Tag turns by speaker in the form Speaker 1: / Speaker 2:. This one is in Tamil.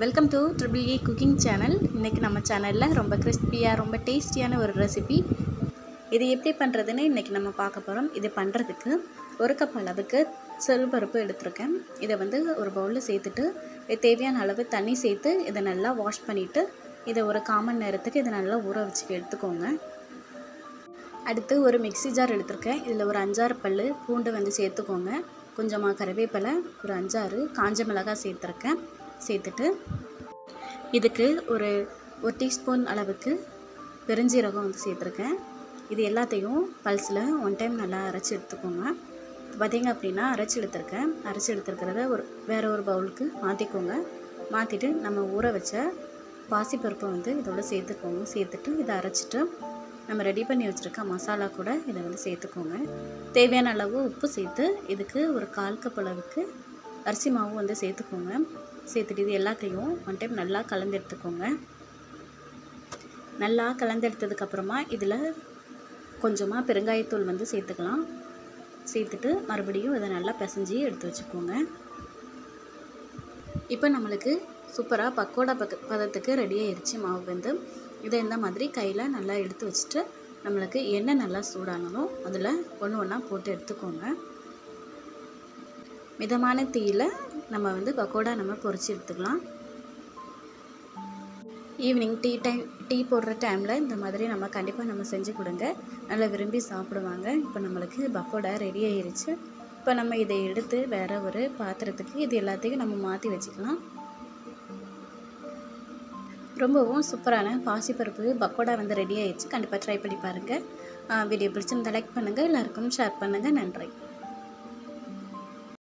Speaker 1: welcome to triple A cooking channel இன்றைக்கி நம்ம சேனலில் ரொம்ப கிறிஸ்பியாக ரொம்ப டேஸ்டியான ஒரு ரெசிபி இது எப்படி பண்ணுறதுன்னு இன்றைக்கி நம்ம பார்க்க போகிறோம் இது பண்ணுறதுக்கு ஒரு கப் அளவுக்கு சிறுபருப்பு எடுத்திருக்கேன் இதை வந்து ஒரு பவுலில் சேர்த்துட்டு இது தேவையான அளவு தண்ணி சேர்த்து இதை நல்லா வாஷ் பண்ணிவிட்டு இதை ஒரு காமன் நேரத்துக்கு இதை நல்லா ஊற வச்சு எடுத்துக்கோங்க அடுத்து ஒரு மிக்ஸி ஜார் எடுத்திருக்கேன் இதில் ஒரு அஞ்சாறு பல் பூண்டு வந்து சேர்த்துக்கோங்க கொஞ்சமாக கருவேப்பிலை ஒரு அஞ்சாறு காஞ்ச மிளகாய் சேர்த்துருக்கேன் சேர்த்துட்டு இதுக்கு ஒரு ஒரு டீஸ்பூன் அளவுக்கு பெருஞ்சீரகம் வந்து சேர்த்துருக்கேன் இது எல்லாத்தையும் பல்ஸில் ஒன் டைம் நல்லா அரைச்சி எடுத்துக்கோங்க பார்த்தீங்க அப்படின்னா அரைச்சி எடுத்துருக்கேன் அரைச்சி எடுத்துருக்கிறத ஒரு வேறு ஒரு பவுலுக்கு மாற்றிக்கோங்க மாற்றிட்டு நம்ம ஊற வச்ச பாசிப்பருப்பை வந்து இதோட சேர்த்துக்கோங்க சேர்த்துட்டு இதை அரைச்சிட்டு நம்ம ரெடி பண்ணி வச்சுருக்க மசாலா கூட இதை வந்து சேர்த்துக்கோங்க தேவையான அளவு உப்பு சேர்த்து இதுக்கு ஒரு கால் கப் அளவுக்கு அரிசி மாவு வந்து சேர்த்துக்கோங்க சேர்த்துட்டு இது எல்லாத்தையும் ஒன் டைம் நல்லா கலந்து எடுத்துக்கோங்க நல்லா கலந்து எடுத்ததுக்கப்புறமா இதில் கொஞ்சமாக பெருங்காயத்தூள் வந்து சேர்த்துக்கலாம் சேர்த்துட்டு மறுபடியும் இதை நல்லா பிசைஞ்சி எடுத்து வச்சுக்கோங்க இப்போ நம்மளுக்கு சூப்பராக பக்கோடா பக்க பதத்துக்கு ரெடி ஆயிடுச்சு மாவு வந்து இதை இந்த மாதிரி கையில் நல்லா எடுத்து வச்சுட்டு நம்மளுக்கு எண்ணெய் நல்லா சூடானதும் அதில் ஒன்று ஒன்றா போட்டு எடுத்துக்கோங்க மிதமான தீயில் நம்ம வந்து பக்கோடா நம்ம பொரிச்சு எடுத்துக்கலாம் ஈவினிங் டீ டைம் டீ போடுற டைமில் இந்த மாதிரி நம்ம கண்டிப்பாக நம்ம செஞ்சு கொடுங்க நல்லா விரும்பி சாப்பிடுவாங்க இப்போ நம்மளுக்கு பக்கோடா ரெடி ஆயிருச்சு இப்போ நம்ம இதை எடுத்து வேறு ஒரு பாத்திரத்துக்கு இது எல்லாத்தையும் நம்ம மாற்றி வச்சுக்கலாம் ரொம்பவும் சூப்பரான பாசிப்பருப்பு பக்கோடா வந்து ரெடி ஆயிடுச்சு கண்டிப்பாக ட்ரை பண்ணி பாருங்கள் வீடியோ பிடிச்சிருந்தா லைக் பண்ணுங்கள் எல்லாருக்கும் ஷேர் பண்ணுங்கள் நன்றி